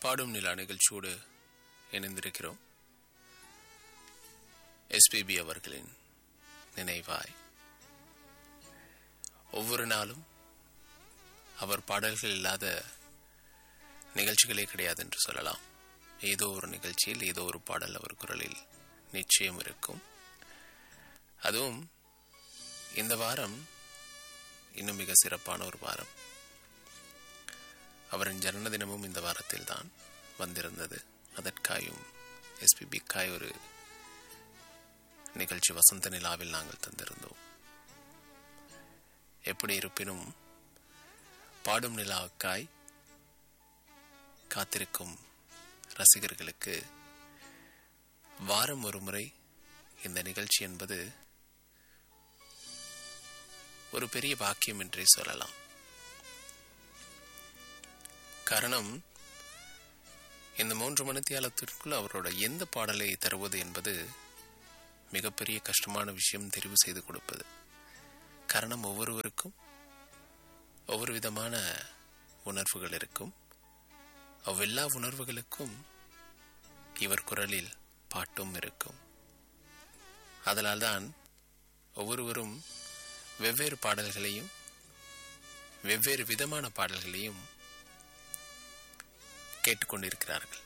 பாடும் நிலா நிகழ்ச்சியோடு இணைந்திருக்கிறோம் எஸ்பிபி அவர்களின் நினைவாய் ஒவ்வொரு நாளும் அவர் பாடல்கள் இல்லாத நிகழ்ச்சிகளே கிடையாது என்று சொல்லலாம் ஏதோ ஒரு நிகழ்ச்சியில் ஏதோ ஒரு பாடல் அவர் குரலில் நிச்சயம் இருக்கும் அதுவும் இந்த வாரம் இன்னும் மிக சிறப்பான ஒரு வாரம் அவரின் ஜன்மதினமும் இந்த வாரத்தில் தான் வந்திருந்தது அதற்காயும் எஸ்பிபிக்காய் ஒரு நிகழ்ச்சி வசந்த நிலாவில் நாங்கள் தந்திருந்தோம் எப்படி இருப்பினும் பாடும் நிலாவுக்காய் காத்திருக்கும் ரசிகர்களுக்கு வாரம் ஒரு முறை இந்த நிகழ்ச்சி என்பது ஒரு பெரிய பாக்கியம் என்றே சொல்லலாம் காரணம் இந்த மூன்று மணித்தியாலத்திற்குள் அவரோட எந்த பாடலை தருவது என்பது மிகப்பெரிய கஷ்டமான விஷயம் தெரிவு செய்து கொடுப்பது காரணம் ஒவ்வொருவருக்கும் ஒவ்வொரு விதமான உணர்வுகள் இருக்கும் அவ்வெல்லா உணர்வுகளுக்கும் இவர் குரலில் பாட்டும் இருக்கும் அதனால்தான் ஒவ்வொருவரும் வெவ்வேறு பாடல்களையும் வெவ்வேறு விதமான பாடல்களையும் கேட்டுக்கொண்டிருக்கிறார்கள்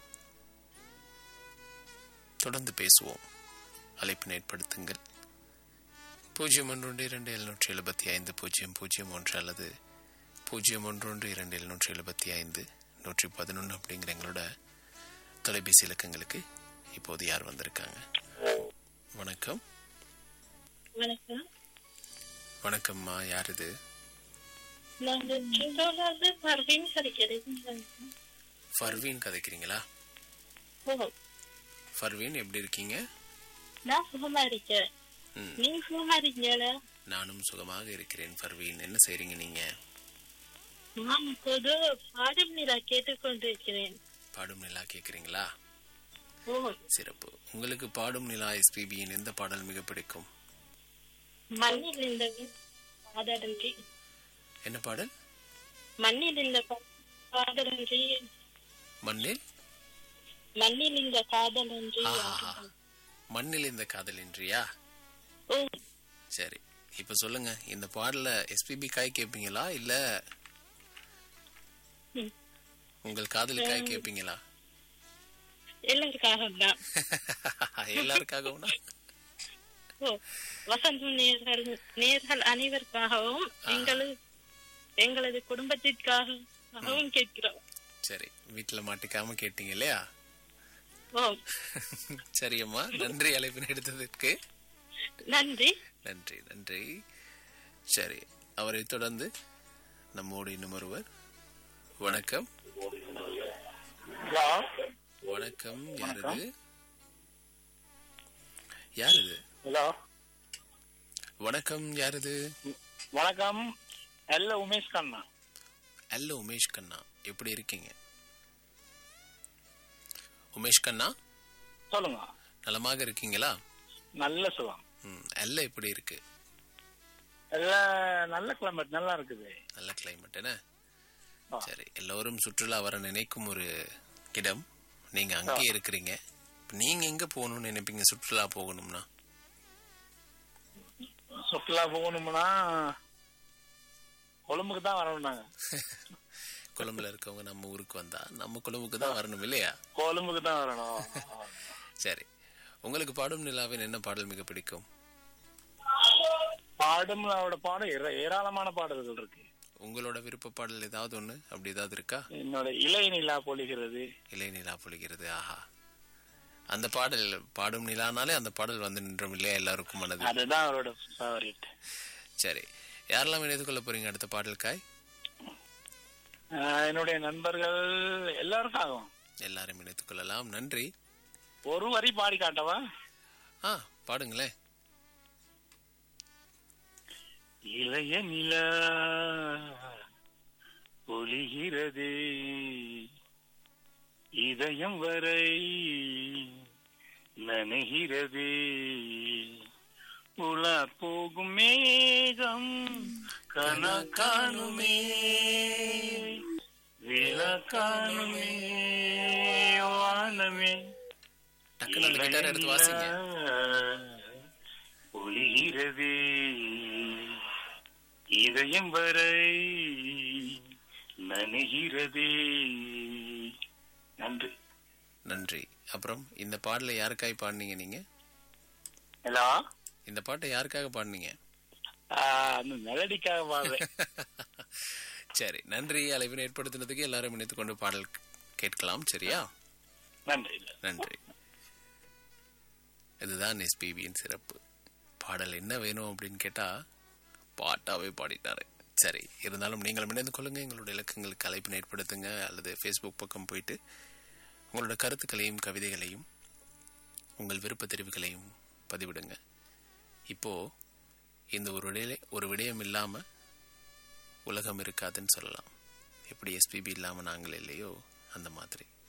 தொடர்ந்து பேசுவோம் அழைப்பினை ஏற்படுத்துங்கள் பூஜ்ஜியம் ஒன்று ஒன்று இரண்டு எழுநூற்றி எழுபத்தி ஐந்து பூஜ்ஜியம் பூஜ்ஜியம் ஒன்று அல்லது பூஜ்ஜியம் ஒன்று ஒன்று இரண்டு எழுநூற்றி எழுபத்தி ஐந்து நூற்றி பதினொன்று அப்படிங்கிற எங்களோட தொலைபேசி இலக்கங்களுக்கு இப்போது யார் வந்திருக்காங்க வணக்கம் வணக்கம் வணக்கம்மா யார் இது நாங்க சிந்தோலாந்து பர்வீன் கிடைக்கிறேன் ஃபர்வீன் கதைக்கிறீங்களா ஓ ஃபர்வீன் எப்படி இருக்கீங்க நான் சுகமா இருக்கேன் ம் நீங்க சுகமா இருக்கீங்களா நானும் சுகமாக இருக்கிறேன் ஃபர்வீன் என்ன செய்றீங்க நீங்க நான் இப்போது பாடும் நிலா கேட்டுக்கொண்டிருக்கிறேன் பாடும் நிலா கேட்குறீங்களா ஓ சிறப்பு உங்களுக்கு பாடும் நிலா எஸ்பிபியின் எந்த பாடல் மிக பிடிக்கும் மண்ணில் இந்த காதலன்றி என்ன பாடல் மண்ணில் இந்த கா- காதலன்றி மண்ணில் மண்ணில் இந்த காதலன்றி ஆஹா. மண்ணில் இந்த காதல் இன்றியா ஓ சரி இப்ப சொல்லுங்க இந்த பாடல எஸ்பிபி காய் கேட்பீங்களா இல்ல ம். உங்கள் காதலுக்காய் கேட்பீங்களா எல்லாருக்காக தான் எல்லாருக்காகவும் ஓ வசந்த நேர்கள் நேர்கள் அனைவருக்காகவும் எங்களது எங்களது குடும்பத்திற்காகவும் கேட்கிறோம் சரி வீட்டுல மாட்டிக்காம கேட்டீங்க இல்லையா ஓ சரி அம்மா நன்றி அழைப்பினை எடுத்ததற்கு நன்றி நன்றி நன்றி சரி அவரை தொடர்ந்து நம்மோடு இன்னும் ஒருவர் வணக்கம் ஹலோ வணக்கம் யார் இது யார் இது ஹலோ வணக்கம் யார் இது வணக்கம் எல்ல உமேஷ் கண்ணா அல்ல உமேஷ் கண்ணா எப்படி இருக்கீங்க உமேஷ் கண்ணா சொல்லுங்க நலமாக இருக்கீங்களா நல்ல சுகம் ம் அல்ல எப்படி இருக்கு எல்லாம் நல்ல கிளைமேட் நல்லா இருக்குது நல்ல கிளைமேட் என்ன ஆ. சரி எல்லோரும் சுற்றுலா வர நினைக்கும் ஒரு இடம் நீங்க அங்கேயே இருக்கிறீங்க இப்ப நீங்க எங்க போகணும்னு நினைப்பீங்க சுற்றுலா போகணும்னா சுற்றுலா போகணும்னா கொழும்புக்கு தான் வரணும் நாங்க கொழும்புல இருக்கவங்க நம்ம ஊருக்கு வந்தா நம்ம கொழும்புக்கு தான் வரணும் இல்லையா கொழும்புக்கு தான் வரணும் சரி உங்களுக்கு பாடும் நிலாவின் என்ன பாடல் மிக பிடிக்கும் பாடும் அவரோட பாடம் ஏர- ஏராளமான பாடல்கள் இருக்கு உங்களோட விருப்ப பாடல் ஏதாவது ஒண்ணு அப்படி ஏதாவது இருக்கா என்னோட இலை நிலா பொழிகிறது இலை நிலா பொழிகிறது ஆஹா அந்த பாடல் பாடும் நிலானாலே அந்த பாடல் வந்து நின்றோம் இல்லையா எல்லாருக்கும் மனது அதுதான் அவரோட ஃபேவரட் சரி யாரெல்லாம் இணைத்து கொள்ள போறீங்க அடுத்த பாடலுக்காய் என்னுடைய நண்பர்கள் எல்லாருக்கும் ஆகும் எல்லாரும் இணைத்துக் கொள்ளலாம் நன்றி ஒரு வரி பாடி காட்டவா ஆ பாடுங்களேன் இளைய நிலா பொழிகிறது இதயம் வரை நனைகிறது உலா போகும் மேகம் கன காணுமே நிலா காணுமே வானமே டக்குன்னு அந்த கிட்டார் எடுத்து வாசிங்க ஒளிகிறது இதயம் வரை நனைகிறது நன்றி நன்றி அப்புறம் இந்த பாடலை யாருக்காய் பாடினீங்க நீங்க ஹலோ இந்த பாட்டை யாருக்காக பாடினீங்க அந்த மெலடிக்காக பாடுறேன் சரி நன்றி அலைவினை ஏற்படுத்தினதுக்கு எல்லாரும் இணைத்துக் கொண்டு பாடல் கேட்கலாம் சரியா நன்றி நன்றி இதுதான் எஸ்பிபியின் சிறப்பு பாடல் என்ன வேணும் அப்படின்னு கேட்டா பாட்டாவே பாடிட்டாரு சரி இருந்தாலும் நீங்களும் இணைந்து கொள்ளுங்க எங்களோட இலக்கங்களுக்கு அழைப்பினை ஏற்படுத்துங்க அல்லது ஃபேஸ்புக் பக்கம் போயிட்டு உங்களோட கருத்துக்களையும் கவிதைகளையும் உங்கள் விருப்ப தெரிவுகளையும் பதிவிடுங்க இப்போ இந்த ஒரு விடய ஒரு விடயம் இல்லாம உலகம் இருக்காதுன்னு சொல்லலாம் எப்படி எஸ்பிபி இல்லாம நாங்கள் இல்லையோ அந்த மாதிரி